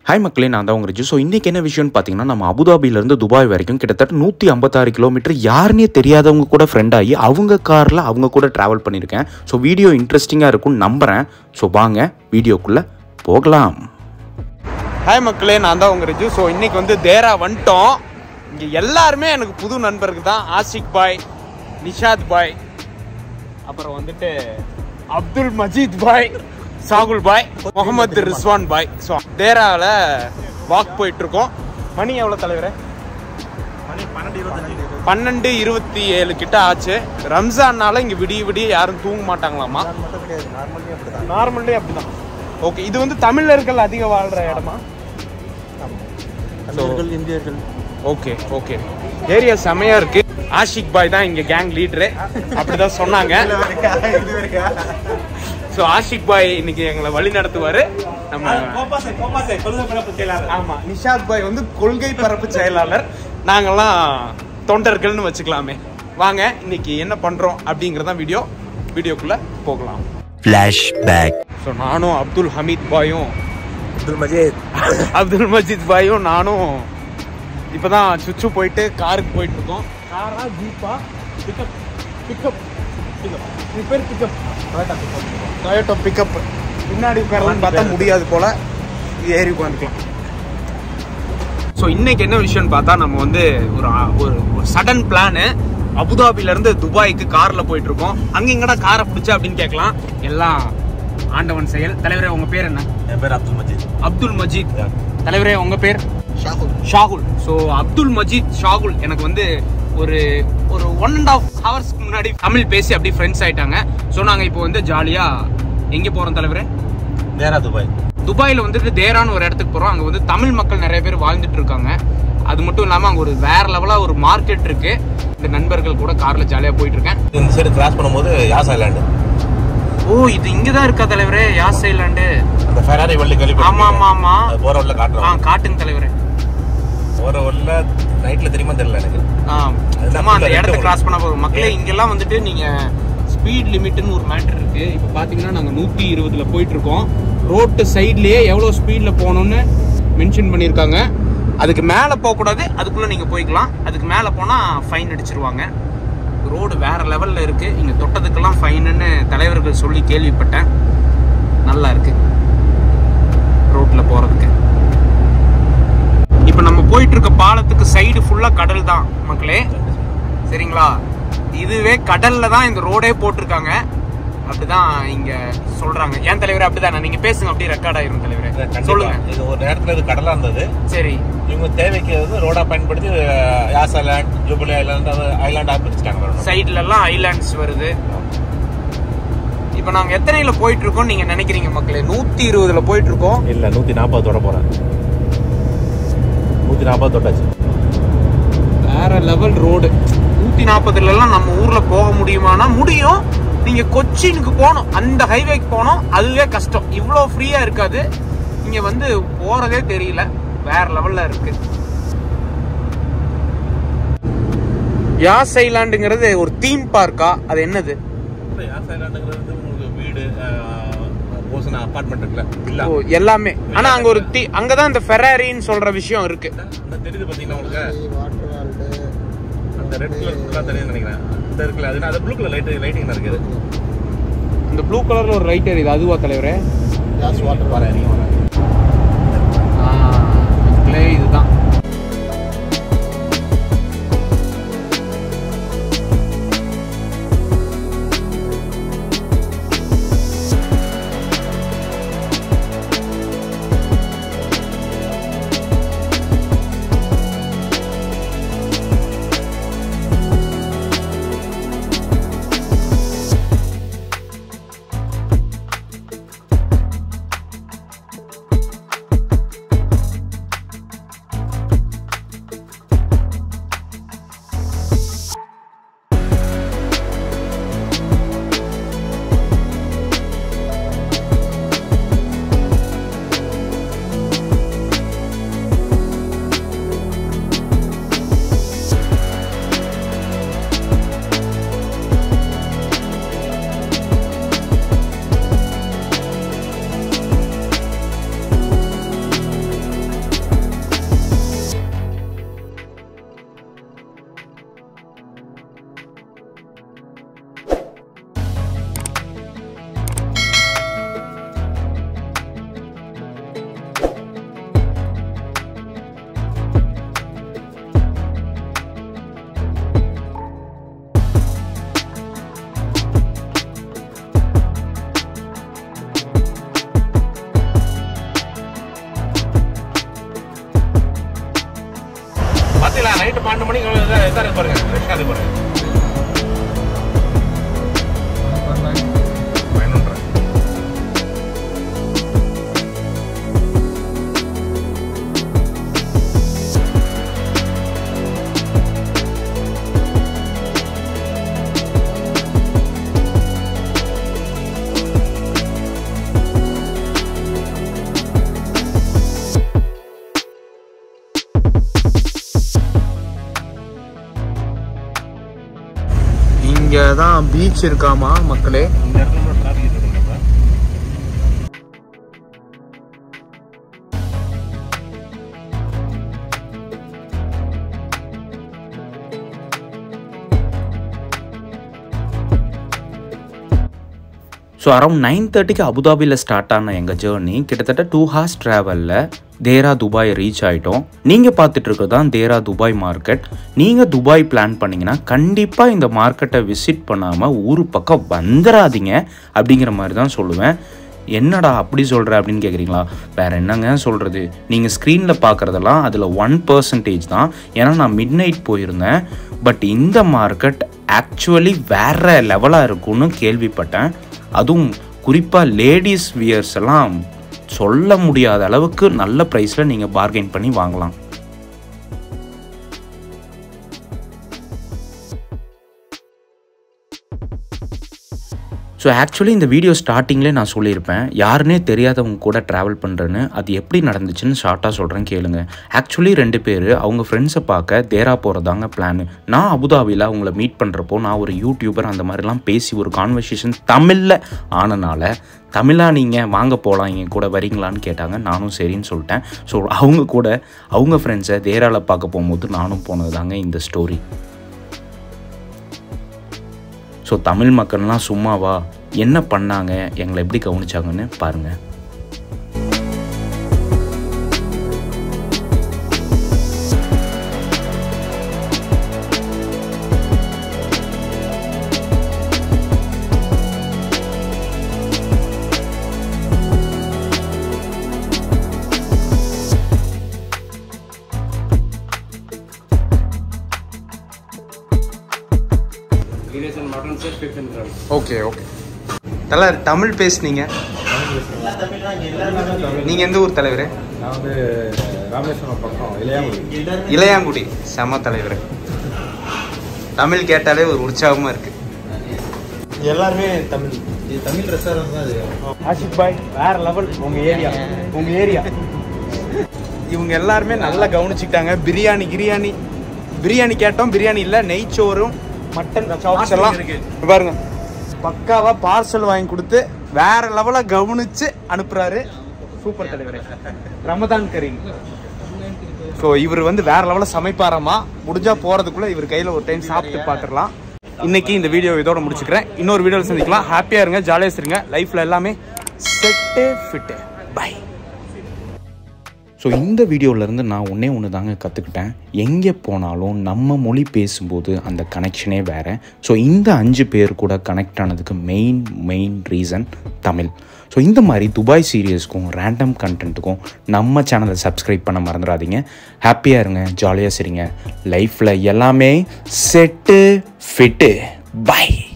Hi மக்களே நான் தான் உங்க ரிஜு ஸோ இன்றைக்கி என்ன விஷயம்னு பார்த்தீங்கன்னா நம்ம அபுதாபியிலேருந்து துபாய் வரைக்கும் கிட்டத்தட்ட நூற்றி ஐம்பத்தாறு கிலோமீட்டர் யாருன்னே தெரியாதவங்க கூட ஃப்ரெண்ட் ஆகி அவங்க காரில் அவங்க கூட ட்ராவல் பண்ணியிருக்கேன் ஸோ வீடியோ இன்ட்ரெஸ்டிங்காக இருக்கும்னு நம்புகிறேன் ஸோ வாங்க வீடியோக்குள்ளே போகலாம் ஹாய் மக்களே நான் தான் உங்கள் ரிஜு ஸோ இன்னைக்கு வந்து தேரா வந்துட்டோம் இங்கே எல்லாருமே எனக்கு புது நண்பர்கள் தான் ஆஷிக் பாய் நிஷாத் பாய் அப்புறம் வந்துட்டு அப்துல் மஜீத் பாய் சாகுல் பாய் முகமது ரிஸ்வான் பாய் ஸோ தேராவில் வாக் போயிட்டு இருக்கோம் மணி எவ்வளோ தலைவரே பன்னெண்டு இருபத்தி ஏழு கிட்ட ஆச்சு ரம்ஜான்னால இங்க விடிய விடிய யாரும் தூங்க மாட்டாங்களாமா நார்மல்லே அப்படிதான் ஓகே இது வந்து தமிழர்கள் அதிக வாழ்ற இடமா இந்தியர்கள் ஓகே ஓகே ஏரியா செமையா இருக்கு ஆஷிக் பாய் தான் இங்க கேங் லீடரு அப்படிதான் சொன்னாங்க ஸோ ஆஷிக் பாய் இன்னைக்கு எங்களை வழி நடத்துவாரு நம்ம ஆமா நிஷாத் பாய் வந்து கொள்கை பரப்பு செயலாளர் நாங்கெல்லாம் தொண்டர்கள்னு வச்சுக்கலாமே வாங்க இன்னைக்கு என்ன பண்றோம் அப்படிங்கறதான் வீடியோ வீடியோக்குள்ள போகலாம் ஃப்ளாஷ்பேக் ஸோ நானும் அப்துல் ஹமீத் பாயும் அப்துல் மஜீத் அப்துல் மஜீத் பாயும் நானும் இப்பதான் சுச்சு போயிட்டு காருக்கு போயிட்டு இருக்கோம் காரா ஜீப்பா பிக்கப் பிக்கப் பிக்கப் பேர் பிக்கப் டொயோட்டோ பிக்கப் பின்னாடி உட்காரலாம் பார்த்தா முடியாது போல ஏறி உட்காந்துக்கலாம் ஸோ இன்னைக்கு என்ன விஷயம்னு பார்த்தா நம்ம வந்து ஒரு ஒரு ஒரு சடன் பிளானு அபுதாபில இருந்து துபாய்க்கு கார்ல போயிட்டு இருக்கோம் அங்க எங்கடா காரை பிடிச்ச அப்படின்னு கேட்கலாம் எல்லாம் ஆண்டவன் செயல் தலைவரே உங்க பேர் என்ன என் பேர் அப்துல் மஜீத் அப்துல் மஜீத் தலைவரே உங்க பேர் ஷாகுல் ஸோ அப்துல் மஜீத் ஷாகுல் எனக்கு வந்து ஒரு ஒரு ஒன் அண்ட் ஆஃப் ஹவர்ஸ்க்கு முன்னாடி தமிழ் பேசி அப்படியே ஃப்ரெண்ட்ஸ் ஆயிட்டாங்க ஸோ நாங்கள் இப்போ வந்து ஜாலியாக எங்கே போகிறோம் தலைவரே நேரா துபாய் துபாயில் வந்துட்டு தேரான்னு ஒரு இடத்துக்கு போகிறோம் அங்கே வந்து தமிழ் மக்கள் நிறைய பேர் வாழ்ந்துட்டு இருக்காங்க அது மட்டும் இல்லாமல் அங்கே ஒரு வேற லெவலாக ஒரு மார்க்கெட் இருக்கு இந்த நண்பர்கள் கூட காரில் ஜாலியாக போயிட்டு இருக்கேன் இந்த சைடு கிராஸ் பண்ணும்போது யாஸ் ஐலாண்டு ஓ இது இங்கே தான் இருக்கா தலைவரே யாஸ் ஐலாண்டு அந்த ஃபெராரி வள்ளி கழிவு ஆமா ஆமா ஆமா அது போற வழில ஆ காட்டுறோம் காட்டுங்க தலைவரே போற வழில நைட்ல தெரியுமா தெரியல எனக்கு ஆ, அதுதான் சும்மா அந்த full-ஆ இடத்த ரெண்டு கிராஸ் பண்ண போதும் மக்களே இங்கெல்லாம் வந்துட்டு நீங்க ஸ்பீட் லிமிட்னு ஒரு மேட்டர் இருக்கு இப்போ பாத்தீங்கன்னா நாங்க நூத்தி இருபதுல போயிட்டு இருக்கோம் ரோட்டு சைட்லயே எவ்வளவு ஸ்பீட்ல போகணும்னு மென்ஷன் பண்ணியிருக்காங்க அதுக்கு மேல போக கூடாது அதுக்குள்ள நீங்க போய்க்கலாம் அதுக்கு மேல போனா ஃபைன் அடிச்சிருவாங்க ரோடு வேற லெவல்ல இருக்கு இங்க தொட்டதுக்கெல்லாம் ஃபைனுன்னு தலைவர்கள் சொல்லி கேள்விப்பட்டேன் நல்லா இருக்கு ரோட்ல போறதுக்கு இப்போ நம்ம போயிட்டு இருக்க பாலத்துக்கு சைடு ஃபுல்லா கடல் தான் மக்களே சரிங்களா இதுவே கடல்ல தான் இந்த ரோடே போட்டிருக்காங்க அப்படிதான் இங்க சொல்றாங்க ஏன் தலைவரே அப்படிதானே நீங்க பேசுங்க அப்படியே ரெக்கார்ட் ஆயிரும் தலைவரே கண்டிப்பா. சொல்லுங்க இது ஒரு நேரத்துல இது கடலா இருந்தது சரி இவங்க தேவைக்கு வந்து ரோடா பயன்படுத்தி அஹ், யாஸ் ஐலாண்ட் ஜூபிலி ஐலாண்ட் ஐலாண்டா பிரிச்சுட்டாங்க சைடுல எல்லாம் ஐலாண்ட்ஸ் வருது இப்போ நாங்க எத்தனையில போயிட்டு இருக்கோம் நீங்க நினைக்கிறீங்க மக்களே நூத்தி இருபதுல போயிட்டு இருக்கோம் இல்ல நூத்தி நாற்பது தொட போறேன் நூத்தி நாற்பது தொட்டாச்சு வேற லெவல் ரோடு நூத்தி நாற்பதுல எல்லாம் நம்ம ஊர்ல போக முடியுமானா முடியும் நீங்க கொச்சினுக்கு போகணும் அந்த ஹைவேக்கு போகணும் அதுவே கஷ்டம் இவ்வளோ ஃப்ரீயா இருக்காது இங்க வந்து போறதே தெரியல வேற லெவல்ல இருக்கு யாஸ் ஐலாண்டுங்கிறது ஒரு தீம் பார்க்கா அது என்னது யாஸ் ஐலாண்டுங்கிறது வந்து உங்களுக்கு வீடு போசன அபார்ட்மெண்ட் இருக்குல்ல இல்ல ஓ, எல்லாமே ஆனா அங்க ஒரு தீ அங்கதான் இந்த ஃபெராரின்னு சொல்ற விஷயம் இருக்கு அந்த தெரியுது பாத்தீங்கன்னா உங்களுக்கு அந்த ரெட் கலர் ஃபுல்லா தெரியுது நினைக்கிறேன் அந்த இருக்குல்ல அது அது ப்ளூ கலர் லைட் லைட்டிங் இருக்குது இந்த ப்ளூ கலர்ல ஒரு ரைட் எரியுது அதுவா தலைவரே வர இறங்கி வர ஆ, மக்களே இதுதான் இல்ல நைட்டு பன்னெண்டு மணிக்கு எவ்வளவு இதா- இதா இருக்கு பாருங்க ஃப்ரெஷ்ஷாக இருக்கு பாருங்க வேணுன்றேன் இங்க தான் பீச் இருக்காமா மக்களே இந்த இடத்துல கூட டிராஃபிக் இருக்குங்க ஸோ அரௌண்ட் நைன் தேர்ட்டிக்கு அபுதாபியில் ஸ்டார்ட் ஆன எங்கள் ஜேர்னி கிட்டத்தட்ட டூ ஹார்ஸ் ட்ராவலில் தேரா துபாய் ரீச் ஆகிட்டோம் நீங்கள் பார்த்துட்டு இருக்கிறது தான் தேரா துபாய் மார்க்கெட் நீங்கள் துபாய் பிளான் பண்ணீங்கன்னா கண்டிப்பாக இந்த மார்க்கெட்டை விசிட் பண்ணாமல் ஊர் பக்கம் வந்துடாதீங்க அப்படிங்கிற மாதிரி தான் சொல்லுவேன் என்னடா அப்படி சொல்கிற அப்படின்னு கேட்குறீங்களா வேற என்னங்க சொல்கிறது நீங்கள் ஸ்க்ரீனில் பார்க்குறதெல்லாம் அதில் ஒன் பர்சன்டேஜ் தான் ஏன்னா நான் மிட் நைட் போயிருந்தேன் பட் இந்த மார்க்கெட் ஆக்சுவலி வேற லெவலாக இருக்கும்னு கேள்விப்பட்டேன் அதுவும் குறிப்பாக லேடிஸ் வியர்ஸ் எல்லாம் சொல்ல முடியாத அளவுக்கு நல்ல ப்ரைஸில் நீங்கள் பார்கெயின் பண்ணி வாங்கலாம் ஸோ ஆக்சுவலி இந்த வீடியோ ஸ்டார்டிங்லேயே நான் சொல்லியிருப்பேன் யாருன்னே தெரியாதவங்க கூட ட்ராவல் பண்ணுறேன்னு அது எப்படி நடந்துச்சுன்னு ஷார்ட்டாக சொல்கிறேன் கேளுங்க ஆக்சுவலி ரெண்டு பேர் அவங்க ஃப்ரெண்ட்ஸை பார்க்க தேரா போகிறதாங்க பிளான் நான் அபுதாபியில் அவங்கள மீட் பண்ணுறப்போ நான் ஒரு யூடியூபர் அந்த மாதிரிலாம் பேசி ஒரு கான்வர்சேஷன் தமிழில் ஆனனால தமிழா நீங்கள் வாங்க போகலாம் என் கூட வரீங்களான்னு கேட்டாங்க நானும் சரின்னு சொல்லிட்டேன் ஸோ அவங்க கூட அவங்க ஃப்ரெண்ட்ஸை தேராவில் பார்க்க போகும்போது நானும் போனது தாங்க இந்த ஸ்டோரி ஸோ தமிழ் மக்கள்லாம் சும்மாவா என்ன பண்ணாங்க எங்களை எப்படி கவனிச்சாங்கன்னு பாருங்கள் ஓகே ஓகே தலைவர் தமிழ் பேசுனீங்க நீங்க எந்த ஊர் தலைவர் நான் வந்து ராமேஸ்வரம் பக்கம் இளையாங்குடி இளையாங்குடி செம தலைவர் தமிழ் கேட்டாலே ஒரு உற்சாகமா இருக்கு எல்லாருமே தமிழ் இது தமிழ் ரெஸ்டாரண்ட் தான் இது ஆஷிக் பாய் வேற லெவல் உங்க ஏரியா உங்க ஏரியா இவங்க எல்லாருமே நல்லா கவனிச்சுக்கிட்டாங்க பிரியாணி கிரியாணி பிரியாணி கேட்டோம் பிரியாணி இல்ல நெய்ச்சோறும் மட்டன் சாப்ஸ் எல்லாம் இங்க பாருங்க பக்காவா பார்சல் வாங்கி கொடுத்து வேற லெவலா கவனிச்சு அனுப்புறாரு சூப்பர் தலைவரே ரமதான் கரீம் ஸோ இவர் வந்து வேற லெவலில் சமைப்பாராமா முடிஞ்சா போறதுக்குள்ள இவர் கையில ஒரு டைம் சாப்பிட்டு பார்த்துடலாம் இன்னைக்கு இந்த வீடியோ இதோட முடிச்சுக்கிறேன் இன்னொரு வீடியோவில் சந்திக்கலாம் ஹாப்பியா இருங்க ஜாலியாக இருங்க லைஃப்ல எல்லாமே செட்டு ஃபிட்டு பை ஸோ இந்த வீடியோவிலேருந்து நான் ஒன்றே ஒன்று தாங்க கற்றுக்கிட்டேன் எங்கே போனாலும் நம்ம மொழி பேசும்போது அந்த கனெக்ஷனே வேறு ஸோ இந்த அஞ்சு பேர் கூட கனெக்ட் ஆனதுக்கு main main reason Tamil so இந்த மாதிரி துபாய் சீரியஸ்க்கும் ரேண்டம் கண்டென்ட்டுக்கும் நம்ம சேனலை சப்ஸ்கிரைப் பண்ண மறந்துடாதீங்க ஹாப்பியாக இருங்க ஜாலியாக சரிங்க லைஃப்பில் எல்லாமே செட்டு ஃபிட்டு பை